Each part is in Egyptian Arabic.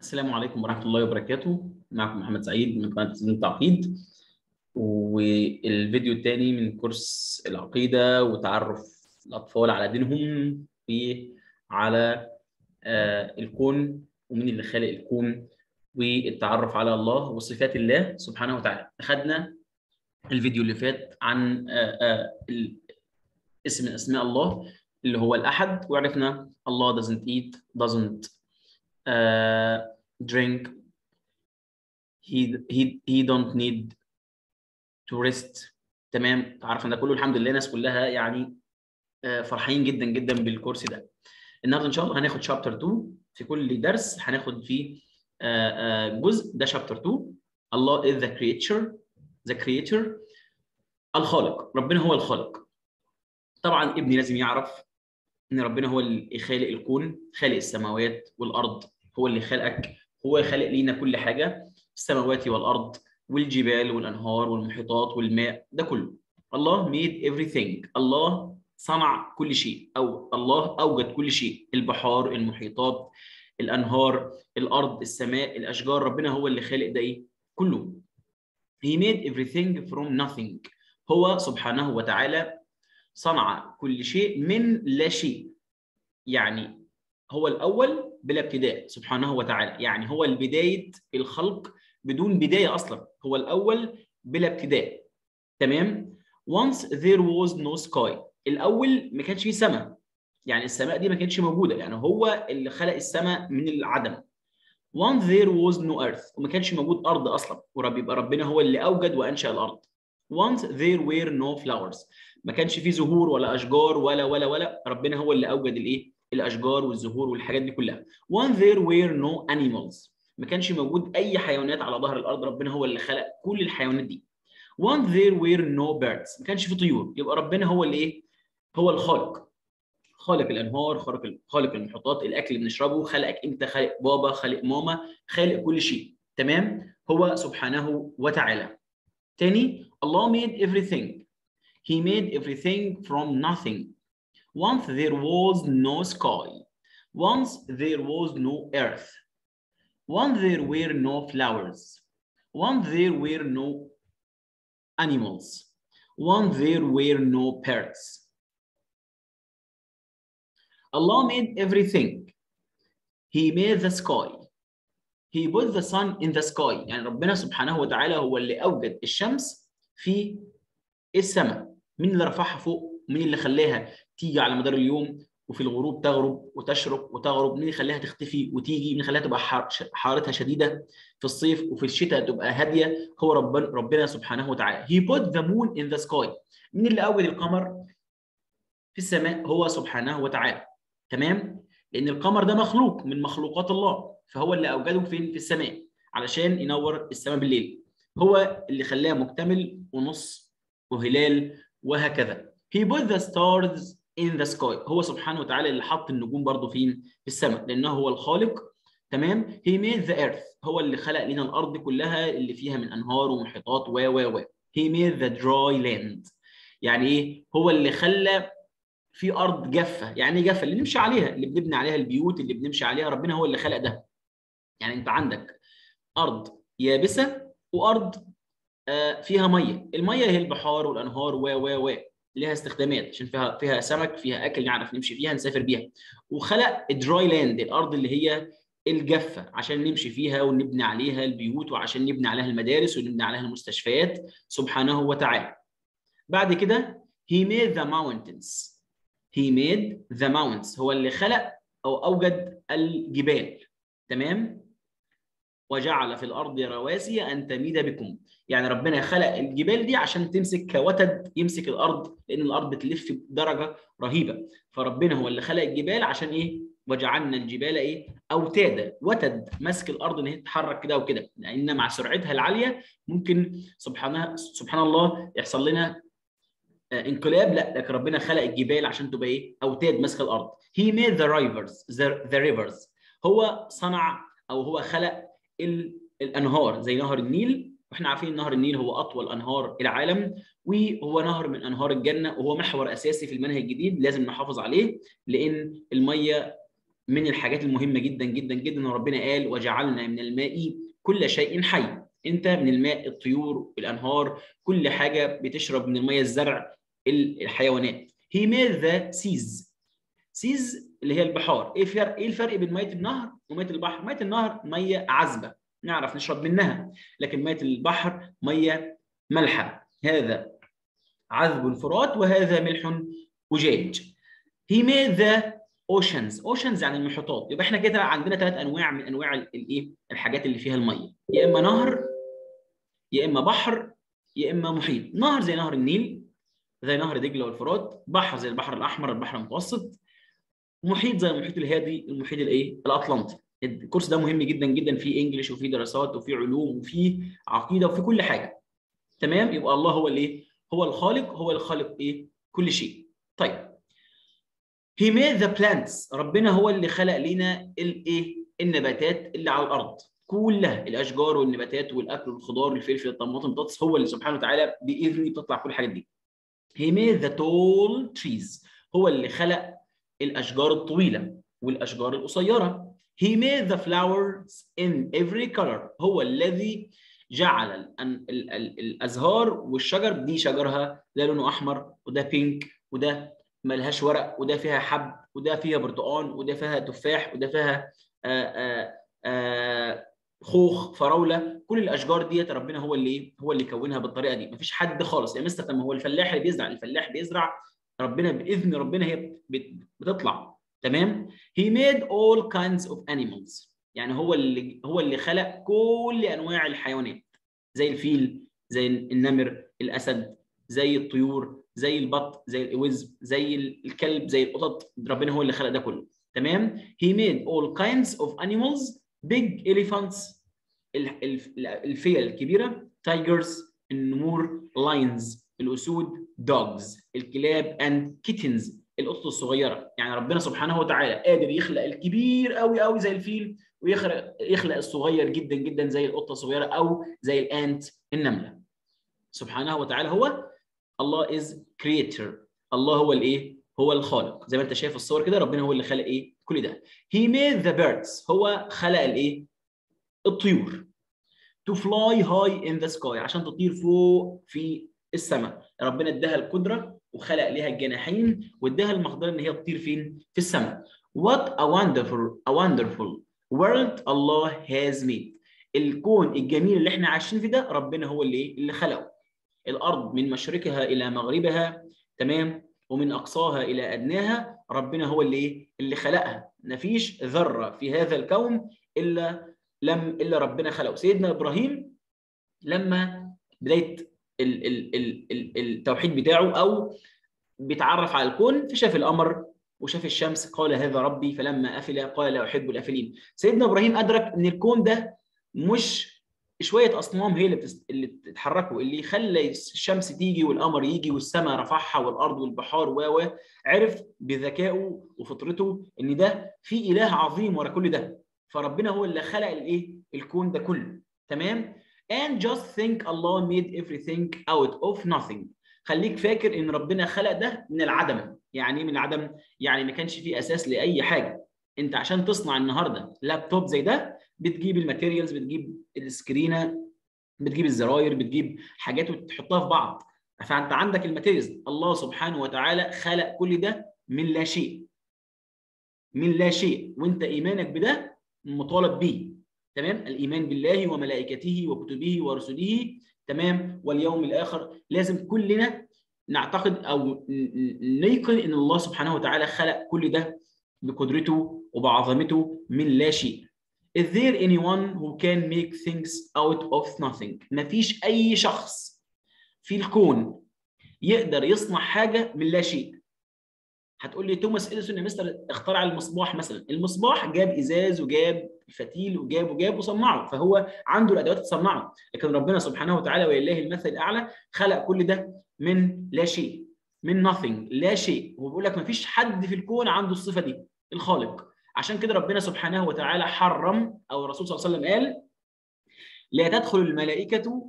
السلام عليكم ورحمة الله وبركاته معكم محمد سعيد من قناة تسجيل التعقيد والفيديو الثاني من كورس العقيدة وتعرف الأطفال على دينهم وعلى آه، الكون ومين اللي خالق الكون والتعرف على الله وصفات الله سبحانه وتعالى أخذنا الفيديو اللي فات عن آه، آه، ال- اسم من أسماء الله اللي هو الأحد وعرفنا الله doesn't eat doesn't uh, drink he he he don't need to rest تمام عارف ده كله الحمد لله الناس كلها يعني آه، فرحانين جدا جدا بالكورس ده النهارده ان شاء الله هناخد شابتر 2 في كل درس هناخد فيه آه، آه، جزء ده شابتر 2 الله is the creator the creator الخالق ربنا هو الخالق طبعا ابني لازم يعرف ان ربنا هو اللي خالق الكون خالق السماوات والارض هو اللي خلقك هو خالق لينا كل حاجه السماوات والارض والجبال والانهار والمحيطات والماء ده كله الله made everything الله صنع كل شيء او الله اوجد كل شيء البحار المحيطات الانهار الارض السماء الاشجار ربنا هو اللي خالق ده ايه كله he made everything from nothing هو سبحانه وتعالى صنع كل شيء من لا شيء يعني هو الأول بلا ابتداء سبحانه وتعالى يعني هو البداية الخلق بدون بداية أصلا هو الأول بلا ابتداء تمام once there was no sky الأول ما كانش فيه سماء يعني السماء دي ما كانتش موجودة يعني هو اللي خلق السماء من العدم once there was no earth وما كانش موجود أرض أصلا ورب يبقى ربنا هو اللي أوجد وأنشأ الأرض once there were no flowers ما كانش فيه زهور ولا اشجار ولا ولا ولا ربنا هو اللي اوجد الايه الاشجار والزهور والحاجات دي كلها when there were no animals ما كانش موجود اي حيوانات على ظهر الارض ربنا هو اللي خلق كل الحيوانات دي when there were no birds ما كانش فيه طيور يبقى ربنا هو اللي ايه هو الخالق خالق الانهار خالق خالق المحيطات الاكل اللي بنشربه خلقك انت خالق بابا خالق ماما خالق كل شيء تمام هو سبحانه وتعالى تاني الله made everything He made everything from nothing. Once there was no sky. Once there was no earth. Once there were no flowers. Once there were no animals. Once there were no birds. Allah made everything. He made the sky. He put the sun in the sky. يعني ربنا سبحانه وتعالى هو اللي أوجد الشمس في السماء مين اللي رفعها فوق مين اللي خلاها تيجي على مدار اليوم وفي الغروب تغرب وتشرق وتغرب مين اللي خلاها تختفي وتيجي مين اللي خلاها تبقى حار- حارتها شديده في الصيف وفي الشتاء تبقى هاديه هو ربنا ربنا سبحانه وتعالى he put the moon in the sky مين اللي اوجد القمر في السماء هو سبحانه وتعالى تمام لان القمر ده مخلوق من مخلوقات الله فهو اللي اوجده فين في السماء علشان ينور السماء بالليل هو اللي خلاه مكتمل ونص وهلال وهكذا he put the stars in the sky هو سبحانه وتعالى اللي حط النجوم برضه فين في السماء لانه هو الخالق تمام he made the earth هو اللي خلق لنا الارض كلها اللي فيها من انهار ومحيطات و و و he made the dry land يعني ايه هو اللي خلى في ارض جافه يعني ايه جافه اللي نمشي عليها اللي بنبني عليها البيوت اللي بنمشي عليها ربنا هو اللي خلق ده يعني انت عندك ارض يابسه وارض آه، فيها ميه الميه هي البحار والانهار و و و ليها استخدامات عشان فيها فيها سمك فيها اكل نعرف نمشي فيها نسافر بيها وخلق الدراي لاند الارض اللي هي الجافه عشان نمشي فيها ونبني عليها البيوت وعشان نبني عليها المدارس ونبني عليها المستشفيات سبحانه وتعالى بعد كده he made the mountains he made the mountains هو اللي خلق او اوجد الجبال تمام وجعل في الارض رواسي ان تميد بكم يعني ربنا خلق الجبال دي عشان تمسك كوتد يمسك الارض لان الارض بتلف بدرجه رهيبه فربنا هو اللي خلق الجبال عشان ايه وجعلنا الجبال ايه اوتادا وتد ماسك الارض ان هي تتحرك كده وكده لان مع سرعتها العاليه ممكن سبحانه سبحان الله يحصل لنا آه، انقلاب لا لكن ربنا خلق الجبال عشان تبقى ايه اوتاد ماسكه الارض he made the rivers the, the rivers هو صنع او هو خلق ال- الانهار زي نهر النيل واحنا عارفين ان نهر النيل هو اطول انهار العالم وهو نهر من انهار الجنه وهو محور اساسي في المنهج الجديد لازم نحافظ عليه لان الميه من الحاجات المهمه جدا جدا جدا ان ربنا قال وجعلنا من الماء كل شيء حي انت من الماء الطيور الانهار كل حاجه بتشرب من الميه الزرع الحيوانات he made the seas seas اللي هي البحار ايه فرق ايه الفرق بين ميه النهر وميه البحر ميه النهر ميه عذبه نعرف نشرب منها لكن ميه البحر ميه مالحه هذا عذب الفرات وهذا ملح أجاج he made the oceans oceans يعني المحيطات يبقى احنا كده عندنا ثلاث انواع من انواع الايه الحاجات اللي فيها الميه يا اما نهر يا اما بحر يا اما محيط نهر زي نهر النيل زي نهر دجله والفرات بحر زي البحر الاحمر البحر المتوسط محيط زي المحيط الهادي المحيط الايه الاطلنطي الكورس ده مهم جدا جدا في انجلش وفي دراسات وفي علوم وفي عقيده وفي كل حاجه تمام يبقى الله هو الايه هو الخالق هو الخالق ايه كل شيء طيب He made the plants ربنا هو اللي خلق لنا الايه النباتات اللي على الارض كلها الاشجار والنباتات والاكل والخضار والفلفل الطماطم البطاطس هو اللي سبحانه وتعالى باذنه بتطلع كل الحاجات دي He made the tall trees هو اللي خلق الاشجار الطويله والاشجار القصيره He made the flowers in every color هو الذي جعل ال ال ال الازهار والشجر دي شجرها ده لونه احمر وده بينك وده ملهاش ورق وده فيها حب وده فيها برتقان وده فيها تفاح وده فيها آآ آآ خوخ فراوله كل الاشجار ديت ربنا هو اللي هو اللي كونها بالطريقه دي مفيش حد خالص يعني مستر لما هو الفلاح اللي بيزرع الفلاح بيزرع ربنا باذن ربنا هي بتطلع تمام he made all kinds of animals يعني هو اللي هو اللي خلق كل انواع الحيوانات زي الفيل زي النمر الاسد زي الطيور زي البط زي الاوز زي الكلب زي القطط ربنا هو اللي خلق ده كله تمام he made all kinds of animals big elephants الفيل الكبيره tigers النمور lions الاسود dogs الكلاب and kittens القطط الصغيره يعني ربنا سبحانه وتعالى قادر يخلق الكبير قوي قوي زي الفيل ويخلق يخلق الصغير جدا جدا زي القطه الصغيره او زي الانت النمله سبحانه وتعالى هو الله از كريتور الله هو الايه هو الخالق زي ما انت شايف الصور كده ربنا هو اللي خلق ايه كل ده he made the birds هو خلق الايه الطيور to fly high in the sky عشان تطير فوق في السماء ربنا اداها القدره وخلق ليها الجناحين واداها المقدره ان هي تطير فين في السماء what a wonderful a wonderful world Allah has made الكون الجميل اللي احنا عايشين فيه ده ربنا هو اللي اللي خلقه الارض من مشرقها الى مغربها تمام ومن اقصاها الى ادناها ربنا هو اللي اللي خلقها مفيش ذره في هذا الكون الا لم الا ربنا خلقه سيدنا ابراهيم لما بدايه ال ال ال ال التوحيد بتاعه او بيتعرف على الكون فشاف القمر وشاف الشمس قال هذا ربي فلما افل قال لا احب الافلين سيدنا ابراهيم ادرك ان الكون ده مش شويه اصنام هي اللي بتست... اللي بتتحركوا اللي خلى الشمس تيجي والقمر يجي والسماء رفعها والارض والبحار و عرف بذكائه وفطرته ان ده في اله عظيم ورا كل ده فربنا هو اللي خلق الايه الكون ده كله تمام and just think Allah made everything out of nothing خليك فاكر ان ربنا خلق ده من العدم يعني ايه من العدم يعني ما كانش فيه اساس لاي حاجه انت عشان تصنع النهارده لابتوب زي ده بتجيب الماتيريالز بتجيب السكرينه بتجيب الزراير بتجيب حاجات وتحطها في بعض فانت عندك الماتيريالز الله سبحانه وتعالى خلق كل ده من لا شيء من لا شيء وانت ايمانك بده مطالب بيه تمام الايمان بالله وملائكته وكتبه ورسله تمام واليوم الاخر لازم كلنا نعتقد او نيقن ان الله سبحانه وتعالى خلق كل ده بقدرته وبعظمته من لا شيء Is there anyone who can make things out of nothing؟ مفيش أي شخص في الكون يقدر يصنع حاجة من لا شيء. هتقول لي توماس اديسون يا مستر اخترع المصباح مثلا، المصباح جاب ازاز وجاب فتيل وجاب وجاب وصنعه، فهو عنده الادوات تصنعه، لكن ربنا سبحانه وتعالى ولله المثل الاعلى خلق كل ده من لا شيء، من nothing، لا شيء، هو بيقول لك مفيش حد في الكون عنده الصفة دي، الخالق. عشان كده ربنا سبحانه وتعالى حرم او الرسول صلى الله عليه وسلم قال لا تدخل الملائكة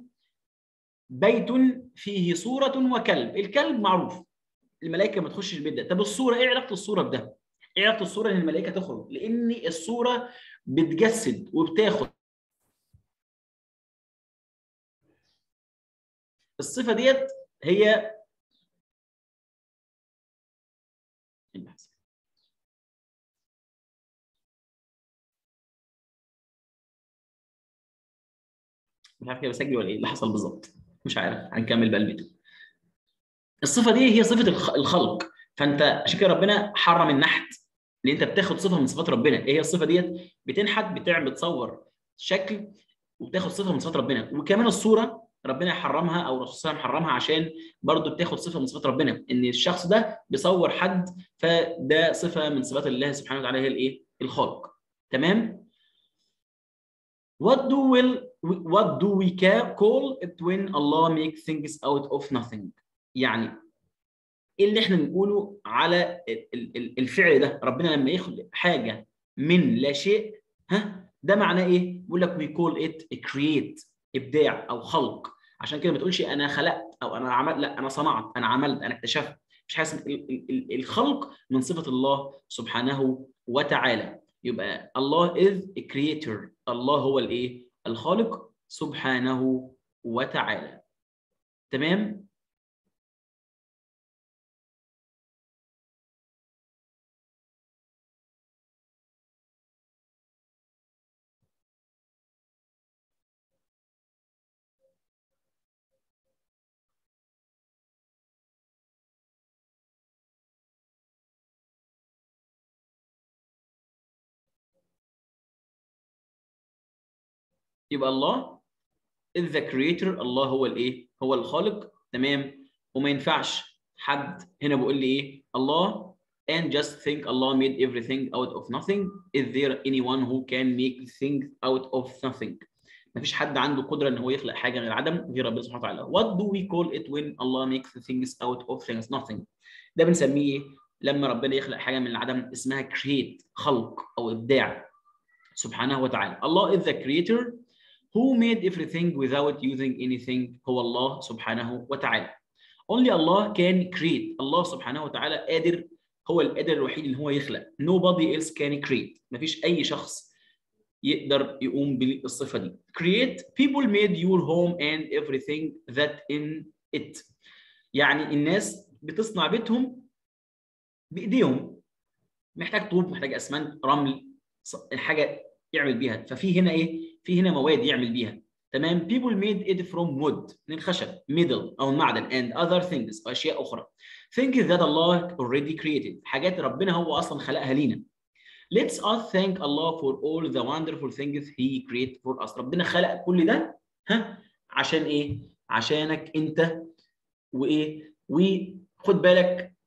بيت فيه صورة وكلب، الكلب معروف الملائكة ما تخشش البيت ده، طب الصورة ايه علاقة الصورة بده؟ ايه علاقه الصوره ان الملائكه تخرج لان الصوره بتجسد وبتاخد الصفه ديت هي مش عارف كده بسجل ولا ايه اللي حصل بالظبط مش عارف هنكمل بقى الفيديو الصفه دي هي صفه الخلق فانت عشان كده ربنا حرم النحت لان انت بتاخد صفه من صفات ربنا ايه هي الصفه ديت بتنحت بتعمل بتصور شكل وبتاخد صفه من صفات ربنا وكمان الصوره ربنا يحرمها او الرسول صلى الله عليه وسلم حرمها عشان برضه بتاخد صفه من صفات ربنا ان الشخص ده بيصور حد فده صفه من صفات الله سبحانه وتعالى هي الايه الخالق تمام What do we what do we call it when Allah makes things out of nothing يعني ايه اللي احنا بنقوله على الفعل ده ربنا لما يخلق حاجه من لا شيء ها ده معناه ايه بيقول لك we call it create ابداع او خلق عشان كده ما تقولش انا خلقت او انا عملت لا انا صنعت انا عملت انا اكتشفت مش حاسس الخلق من صفه الله سبحانه وتعالى يبقى الله is a creator الله هو الايه الخالق سبحانه وتعالى تمام يبقى الله is the creator الله هو الايه هو الخالق تمام وما ينفعش حد هنا بيقول لي ايه الله and just think Allah made everything out of nothing is there anyone who can make things out of nothing ما فيش حد عنده قدره ان هو يخلق حاجه غير عدم غير ربنا سبحانه وتعالى what do we call it when Allah makes things out of things nothing ده بنسميه ايه لما ربنا يخلق حاجه من العدم اسمها create خلق او ابداع سبحانه وتعالى Allah is the creator who made everything without using anything هو الله سبحانه وتعالى. Only Allah can create. الله سبحانه وتعالى قادر هو القادر الوحيد ان هو يخلق. Nobody else can create. مفيش اي شخص يقدر يقوم بالصفه دي. Create people made your home and everything that in it. يعني الناس بتصنع بيتهم بايديهم. محتاج طوب، محتاج اسمنت، رمل، حاجه يعمل بيها. ففي هنا ايه؟ في هنا مواد يعمل بيها تمام people made it from wood من الخشب metal او المعدن and other things واشياء اخرى things that Allah already created حاجات ربنا هو اصلا خلقها لينا let's us thank Allah for all the wonderful things he created for us ربنا خلق كل ده ها عشان ايه عشانك انت وايه وخد بالك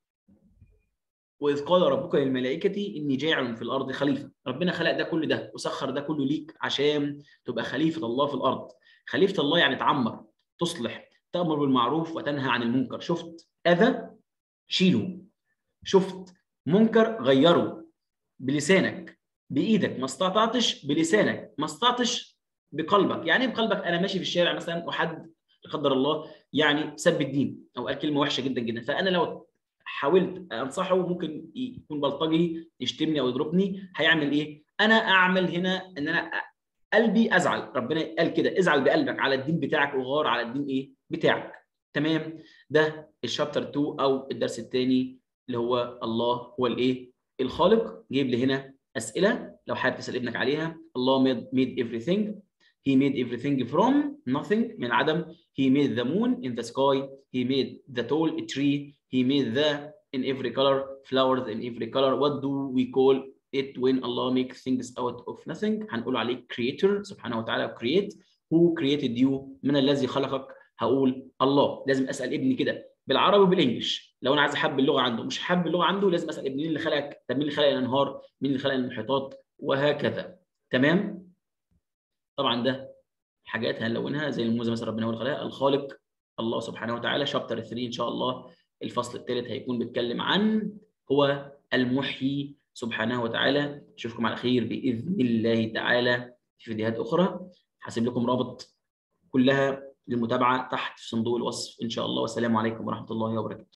وإذ قال ربك للملائكة إني جاعل في الأرض خليفة ربنا خلق ده كل ده وسخر ده كله ليك عشان تبقى خليفة الله في الأرض خليفة الله يعني تعمر تصلح تأمر بالمعروف وتنهى عن المنكر شفت أذى شيله شفت منكر غيره بلسانك بإيدك ما استطعتش بلسانك ما استطعتش بقلبك يعني بقلبك أنا ماشي في الشارع مثلا وحد لا قدر الله يعني سب الدين أو قال كلمة وحشة جدا جدا فأنا لو حاولت انصحه ممكن يكون بلطجي يشتمني او يضربني هيعمل ايه؟ انا اعمل هنا ان انا قلبي ازعل ربنا قال كده ازعل بقلبك على الدين بتاعك وغار على الدين ايه؟ بتاعك تمام؟ ده الشابتر 2 او الدرس الثاني اللي هو الله هو الايه؟ الخالق جايب لي هنا اسئله لو حابب تسال ابنك عليها الله made, made everything He made everything from nothing من عدم. He made the moon in the sky. He made the tall tree. He made the in every color flowers in every color. What do we call it when Allah makes things out of nothing? هنقول عليه creator سبحانه وتعالى create. Who created you? من الذي خلقك؟ هقول الله. لازم اسال ابني كده بالعربي وبالانجلش. لو انا عايز احب اللغه عنده مش حابب اللغه عنده لازم اسال ابني مين اللي خلقك؟ طب مين اللي خلق الانهار؟ مين اللي خلق المحيطات؟ وهكذا. تمام؟ طبعا ده حاجات هنلونها زي الموزه مثلا ربنا هو اللي خلقها الخالق الله سبحانه وتعالى شابتر 3 ان شاء الله الفصل الثالث هيكون بيتكلم عن هو المحيي سبحانه وتعالى اشوفكم على خير باذن الله تعالى في فيديوهات اخرى هسيب لكم رابط كلها للمتابعه تحت في صندوق الوصف ان شاء الله والسلام عليكم ورحمه الله وبركاته